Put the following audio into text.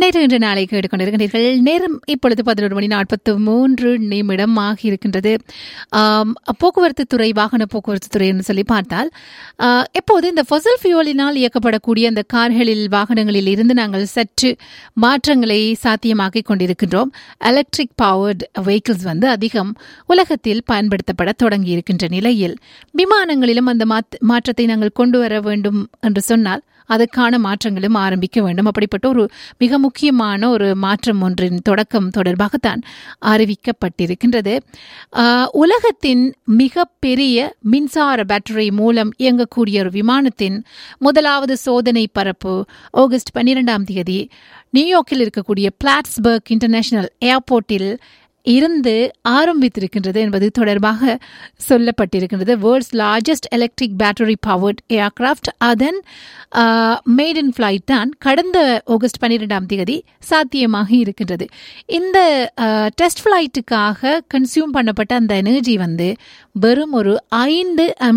நேற்று இன்று நாளை கேட்டுக்கொண்டிருக்கிறீர்கள் நேரம் இப்பொழுது பதினொரு மணி நாற்பத்து மூன்று நிமிடம் ஆகியிருக்கின்றது ஆம், போக்குவரத்து துறை வாகன போக்குவரத்து துறை என்று சொல்லி பார்த்தால் ஆ, எப்போது இந்த ஃபொசல் ஃபியூலினால் இயக்கப்படக்கூடிய அந்த கார்களில் வாகனங்களில் இருந்து நாங்கள் சற்று மாற்றங்களை சாத்தியமாக்கிக் கொண்டிருக்கின்றோம் எலக்ட்ரிக் பவர்ட் வெஹிக்கிள்ஸ் வந்து அதிகம் உலகத்தில் பயன்படுத்தப்பட தொடங்கி இருக்கின்ற நிலையில் விமானங்களிலும் அந்த மாத்- மாற்றத்தை நாங்கள் கொண்டு வர வேண்டும் என்று சொன்னால் அதற்கான மாற்றங்களும் ஆரம்பிக்க வேண்டும் அப்படிப்பட்ட ஒரு மிக முக்கியமான ஒரு மாற்றம் ஒன்றின் தொடக்கம் தொடர்பாகத்தான் அறிவிக்கப்பட்டிருக்கின்றது ஆஹ், உலகத்தின் மிகப்பெரிய மின்சார பேட்டரி மூலம் இயங்கக்கூடிய ஒரு விமானத்தின் முதலாவது சோதனை பரப்பு ஆகஸ்ட் பன்னிரெண்டாம் தேதி நியூயார்க்கில் இருக்கக்கூடிய பிளாட்ஸ்பர்க் இன்டர்நேஷனல் ஏர்போர்ட்டில் இருந்து ஆரம்பித்திருக்கின்றது என்பது தொடர்பாக சொல்லப்பட்டிருக்கின்றது world's largest electric battery powered aircraft அதன் மேட் இன் ஃபிளைட் தான் கடந்த ஆகஸ்ட் பன்னிரெண்டாம் தேதி சாத்தியமாக இருக்கின்றது இந்த டெஸ்ட் ஃபிளைட்டுக்காக கன்சியூம் பண்ணப்பட்ட அந்த எனர்ஜி வந்து வெறும் ஒரு ஐந்து